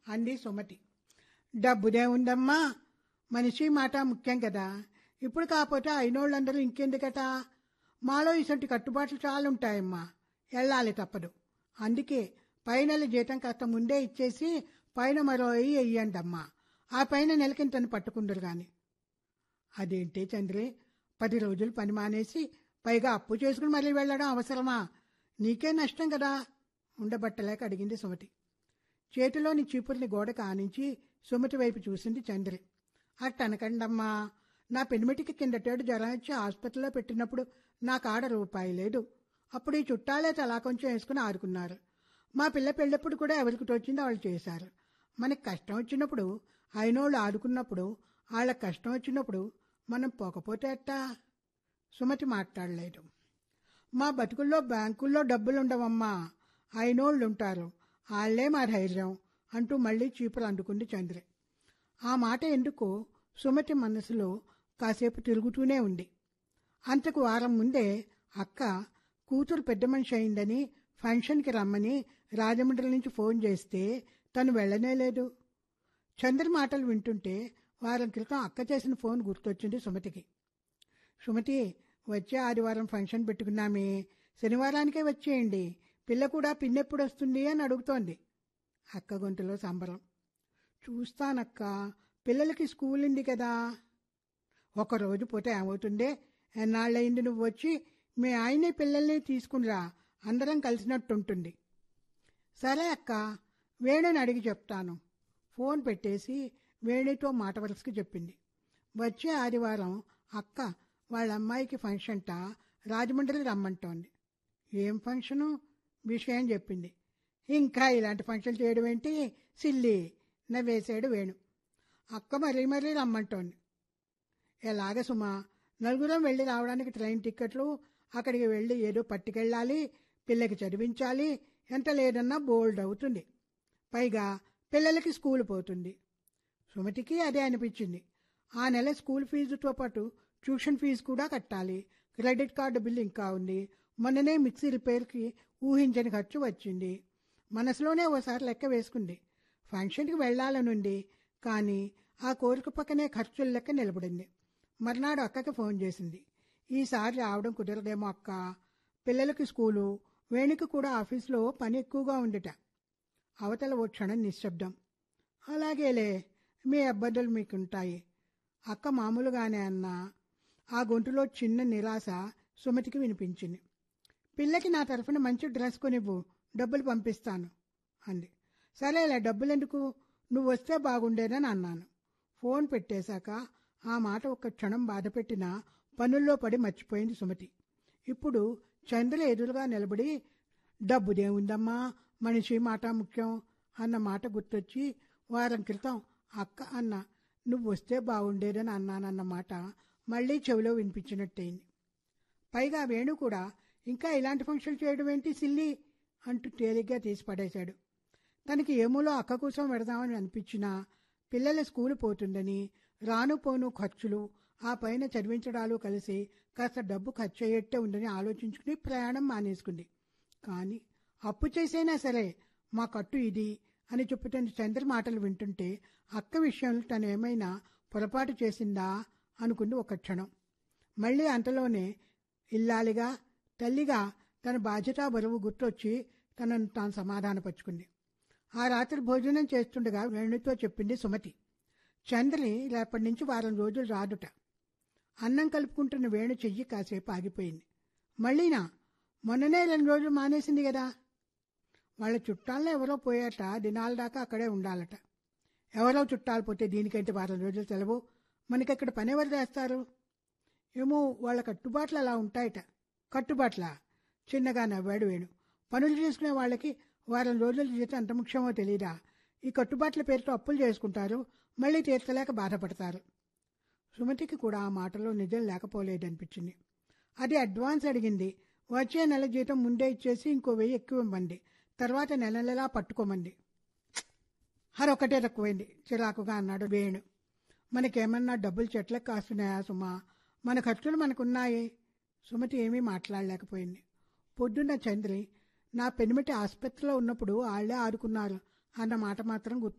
అంది సుమతి డబ్బుదే ఉందమ్మా మనిషి మాట ముఖ్యం కదా ఇప్పుడు కాకపోతే అయినోళ్ళందరూ ఇంకెందుకట మాలో ఇసంటి కట్టుబాట్లు చాలుంటాయమ్మా వెళ్ళాలి తప్పదు అందుకే పైన జీతం కాస్త ముందే ఇచ్చేసి పైన మరో అయ్యి వెయ్యండమ్మా ఆ పైన నెలకింతను పట్టుకుందరు గాని అదేంటి చంద్రి పది రోజులు పని మానేసి పైగా అప్పు చేసుకుని మళ్ళీ వెళ్ళడం అవసరమా నీకే నష్టం కదా ఉండబట్టలేక అడిగింది సుమతి చేతిలోని చీపురిని గోడ కానించి సుమతి వైపు చూసింది చంద్రి అట్టనకండమ్మా నా పెనిమిటికి కిందటేడు జ్వరం వచ్చి ఆసుపత్రిలో పెట్టినప్పుడు నా కాడ రూపాయి లేదు అప్పుడు ఈ చుట్టాలే తలా కొంచెం వేసుకుని ఆడుకున్నారు మా పిల్ల పెళ్ళప్పుడు కూడా ఎవరికి తోచిందో వాళ్ళు చేశారు మనకి కష్టం వచ్చినప్పుడు అయినోళ్ళు ఆడుకున్నప్పుడు వాళ్ళకి కష్టం వచ్చినప్పుడు మనం పోకపోతే ఎట్టా సుమతి మాట్లాడలేదు మా బతుకుల్లో బ్యాంకుల్లో డబ్బులుండవమ్మా అయినోళ్ళు ఉంటారు వాళ్ళే మా ధైర్యం అంటూ మళ్ళీ చీపురు అందుకుంది చంద్రి ఆ మాట ఎందుకు సుమతి మనసులో కాసేపు తిరుగుతూనే ఉంది అంతకు వారం ముందే అక్క కూతురు పెద్ద మనిషి అయిందని ఫంక్షన్కి రమ్మని రాజమండ్రి నుంచి ఫోన్ చేస్తే తను వెళ్ళనే లేదు చంద్ర మాటలు వింటుంటే వారం క్రితం అక్క చేసిన ఫోన్ గుర్తొచ్చింది సుమతికి సుమతి వచ్చే ఆదివారం ఫంక్షన్ పెట్టుకున్నామే శనివారానికే వచ్చేయండి పిల్ల కూడా పిన్నెప్పుడు వస్తుంది అని అడుగుతోంది అక్క గొంతులో సంబరం చూస్తానక్క పిల్లలకి స్కూల్ ఉంది కదా ఒకరోజు పోతే ఏమవుతుందే ఎన్నాళ్ళయింది నువ్వు వచ్చి మీ ఆయనే పిల్లల్ని తీసుకునిరా అందరం కలిసినట్టుంటుంది సరే అక్క వేణుని అడిగి చెప్తాను ఫోన్ పెట్టేసి వేణితో మాట వరుసకి చెప్పింది వచ్చే ఆదివారం అక్క వాళ్ళ అమ్మాయికి ఫంక్షన్ట రాజమండ్రి రమ్మంటోంది ఏం ఫంక్షను విషయం చెప్పింది ఇంకా ఇలాంటి ఫంక్షన్ చేయడం ఏంటి సిల్లి నవ్వేసాడు వేణు అక్క మరీ మరీ రమ్మంటోంది ఎలాగ సుమా నలుగురం వెళ్ళి రావడానికి ట్రైన్ టిక్కెట్లు అక్కడికి వెళ్ళి ఏదో పట్టుకెళ్ళాలి పిల్లకి చదివించాలి ఎంత లేదన్నా బోల్డ్ అవుతుంది పైగా పిల్లలకి స్కూల్ పోతుంది సుమతికి అదే అనిపించింది ఆ నెల స్కూల్ ఫీజుతో పాటు ట్యూషన్ ఫీజు కూడా కట్టాలి క్రెడిట్ కార్డు బిల్ ఇంకా ఉంది మొన్ననే మిక్సీ రిపేర్కి ఊహించని ఖర్చు వచ్చింది మనసులోనే ఓసారి లెక్క వేసుకుంది ఫంక్షన్కి వెళ్లాలనుంది కానీ ఆ కోరిక పక్కనే ఖర్చుల లెక్క నిలబడింది మర్నాడు అక్కకి ఫోన్ చేసింది ఈసారి రావడం కుదరదేమో అక్క పిల్లలకి స్కూలు వేణుకి కూడా ఆఫీస్లో పని ఎక్కువగా ఉందిట అవతల ఓ క్షణం నిశ్శబ్దం అలాగేలే మీ అబ్బద్దలు మీకుంటాయి అక్క మామూలుగానే అన్నా ఆ గొంతులో చిన్న నిరాశ సుమతికి వినిపించింది పిల్లకి నా తరఫున మంచి డ్రెస్ కొనివ్వు డబ్బులు పంపిస్తాను అంది సరేలే డబ్బులెందుకు నువ్వు వస్తే బాగుండేదని అన్నాను ఫోన్ పెట్టేశాక ఆ మాట ఒక్క క్షణం బాధపెట్టినా పనుల్లో పడి మర్చిపోయింది సుమతి ఇప్పుడు చంద్ర ఎదురుగా నిలబడి డబ్బుదేముందమ్మా మనిషి మాట ముఖ్యం అన్న మాట గుర్తొచ్చి వారం క్రితం అక్క అన్న నువ్వు వస్తే బాగుండేదని అన్నానన్న మాట మళ్ళీ చెవిలో వినిపించినట్టయింది పైగా వేణు కూడా ఇంకా ఇలాంటి ఫంక్షన్ చేయడం ఏంటి సిల్లి అంటూ తేలిగ్గా తీసి పడేశాడు తనకి ఏమూలో అక్క కోసం పెడదామని అనిపించినా పిల్లల స్కూలు పోతుందని రాను పోను ఖర్చులు ఆ పైన చదివించడాలు కలిసి కాస్త డబ్బు ఖర్చు అయ్యేట్టే ఉందని ఆలోచించుకుని ప్రయాణం మానేసుకుంది కానీ అప్పు చేసైనా సరే మా కట్టు ఇది అని చెప్పుతున్న చంద్ర మాటలు వింటుంటే అక్క విషయంలో తను ఏమైనా పొరపాటు చేసిందా అనుకుంది ఒక క్షణం మళ్ళీ అంతలోనే ఇల్లాలిగా తల్లిగా తన బాధ్యత బరువు గుర్తొచ్చి తనను తాను సమాధానపరుచుకుంది ఆ రాత్రి భోజనం చేస్తుండగా వేణుతో చెప్పింది సుమతి చంద్రి రేపటి నుంచి వారం రోజులు రాదుట అన్నం కలుపుకుంటున్న వేణు చెయ్యి కాసేపు ఆగిపోయింది మళ్ళీనా మొన్ననే రెండు రోజులు మానేసింది కదా వాళ్ళ చుట్టాల్లో ఎవరో పోయాట దినాల దాకా అక్కడే ఉండాలట ఎవరో చుట్టాలు పోతే దీనికంటే వారం రోజులు సెలవు మనకి పని ఎవరు చేస్తారు ఏమో వాళ్ళ కట్టుబాట్లు అలా ఉంటాయట కట్టుబాట్ల చిన్నగా నవ్వాడు వేణు పనులు చేసుకునే వాళ్ళకి వారం రోజుల జీతం ఎంత ముఖ్యమో తెలీదా ఈ కట్టుబాట్ల పేరుతో అప్పులు చేసుకుంటారు మళ్ళీ తీర్చలేక బాధపడతారు సుమతికి కూడా ఆ మాటలో నిజం లేకపోలేదనిపించింది అది అడ్వాన్స్ అడిగింది వచ్చే నెల జీతం ముందే ఇచ్చేసి ఇంకో వెయ్యి ఎక్కువ ఇవ్వండి తర్వాత నెల నెలా పట్టుకోమంది హరొకటే తక్కువైంది చిరాకుగా అన్నాడు వేణు మనకేమన్నా డబ్బులు చెట్లకు కాస్తున్నాయా సుమా మన ఖర్చులు మనకున్నాయి సుమతి ఏమీ మాట్లాడలేకపోయింది పొద్దున్న చంద్రి నా పెనిమిటి ఆసుపత్రిలో ఉన్నప్పుడు వాళ్లే ఆడుకున్నారు అన్న మాట మాత్రం గుర్తు